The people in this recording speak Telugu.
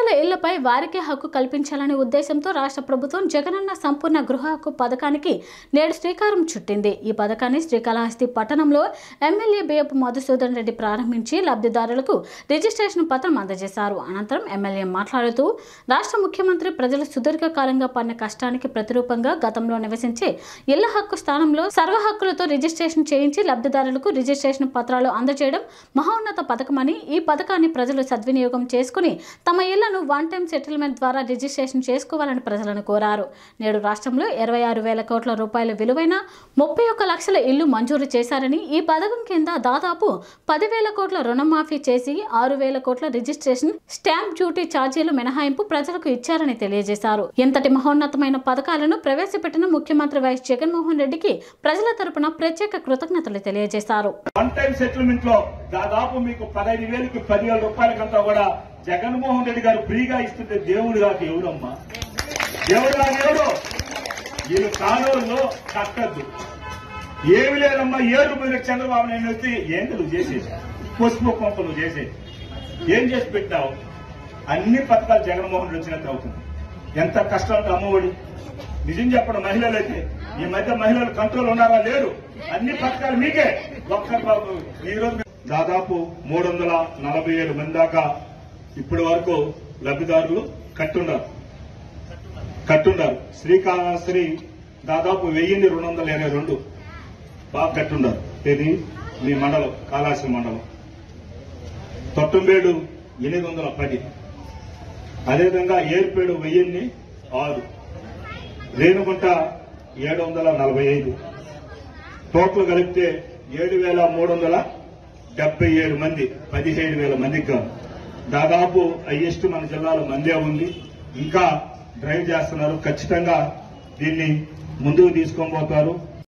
పేదల ఇళ్లపై వారికే హక్కు కల్పించాలనే ఉద్దేశంతో రాష్ట్ర ప్రభుత్వం జగనన్న సంపూర్ణ గృహ హక్కు పథకానికి నేడు శ్రీకారం చుట్టింది ఈ పథకాన్ని శ్రీకాళహస్తి పట్టణంలో ఎమ్మెల్యే బియ్యపు మధుసూదన్ రెడ్డి ప్రారంభించి లబ్ధిదారులకు రిజిస్ట్రేషన్ పత్రం అందజేశారు అనంతరం ఎమ్మెల్యే మాట్లాడుతూ రాష్ట్ర ముఖ్యమంత్రి ప్రజలు సుదీర్ఘకాలంగా పడిన కష్టానికి ప్రతిరూపంగా గతంలో నివసించే ఇళ్ల హక్కు స్థానంలో సర్వ హక్కులతో రిజిస్ట్రేషన్ చేయించి లబ్ధిదారులకు రిజిస్ట్రేషన్ పత్రాలు అందజేయడం మహోన్నత పథకమని ఈ పథకాన్ని ప్రజలు సద్వినియోగం చేసుకుని తమ ఇళ్లను వన్ టైం సెటిల్మెంట్ ద్వారా రిజిస్ట్రేషన్ చేసుకోవాలని ప్రజలను కోరారు నేడు రాష్ట్రంలో ఇరవై ఆరు వేల కోట్ల రూపాయల విలువైన ముప్పై ఒక్క లక్షల ఇల్లు మంజూరు చేశారని ఈ పథకం కింద దాదాపు పదివేల కోట్ల రుణమాఫీ చేసి ఆరు వేల కోట్ల రిజిస్ట్రేషన్ స్టాంప్ డ్యూటీ ఛార్జీలు మినహాయింపు ప్రజలకు ఇచ్చారని తెలియజేశారు ఇంతటి మహోన్నతమైన పథకాలను ప్రవేశపెట్టిన ముఖ్యమంత్రి వైఎస్ జగన్మోహన్ రెడ్డికి ప్రజల తరపున ప్రత్యేక కృతజ్ఞతలు తెలియజేశారు వన్ టైం సెటిల్మెంట్ లో దాదాపు మీకు పదహైదు వేలకి పదివేల రూపాయలకంతా కూడా జగన్మోహన్ రెడ్డి గారు ఫ్రీగా ఇస్తుంటే దేవుడు కాదు ఎవరమ్మా దేవుడు కాదు ఎవరు వీళ్ళు కాలువల్లో కట్టద్దు ఏమి లేదమ్మా ఏడు మీద చంద్రబాబు నాయుడు వచ్చి ఏంటి నువ్వు చేసేసి పసుపు కొంప నువ్వు చేసేది ఏం చేసి పెట్టావు అన్ని పథకాలు జగన్మోహన్ రెడ్డి వచ్చినట్టు అవుతుంది ఎంత కష్టంతో అమ్మఒడి నిజం చెప్పడం మహిళలైతే ఈ మధ్య మహిళలు కంట్రోల్ ఉన్నారా లేరు అన్ని పథకాలు మీకే ఒక్క బాబు ఈ రోజు దాదాపు మూడు వందల నలభై ఏడు మంది దాకా ఇప్పటి వరకు లబ్ధిదారులు కట్టున్నారు కట్టున్నారు శ్రీకాళహస్త్రి దాదాపు వెయ్యిన్ని రెండు వందల ఇరవై రెండు బాగా కట్టున్నారు ఇది మీ మండలం కాళాశ్రీ మండలం తొట్టంబేడు ఎనిమిది వందల పది అదేవిధంగా ఏర్పేడు వెయ్యిన్ని ఆరు రేణుగుంట ఏడు వందల నలభై ఐదు టోటల్ కలిపితే ఏడు వేల మూడు వందల డెబ్బై ఏడు మంది పదిహేడు వేల మందికి గాను దాదాపు హైయెస్ట్ మన జిల్లాలో మందే ఉంది ఇంకా డ్రైవ్ చేస్తున్నారు ఖచ్చితంగా దీన్ని ముందుకు తీసుకొని పోతారు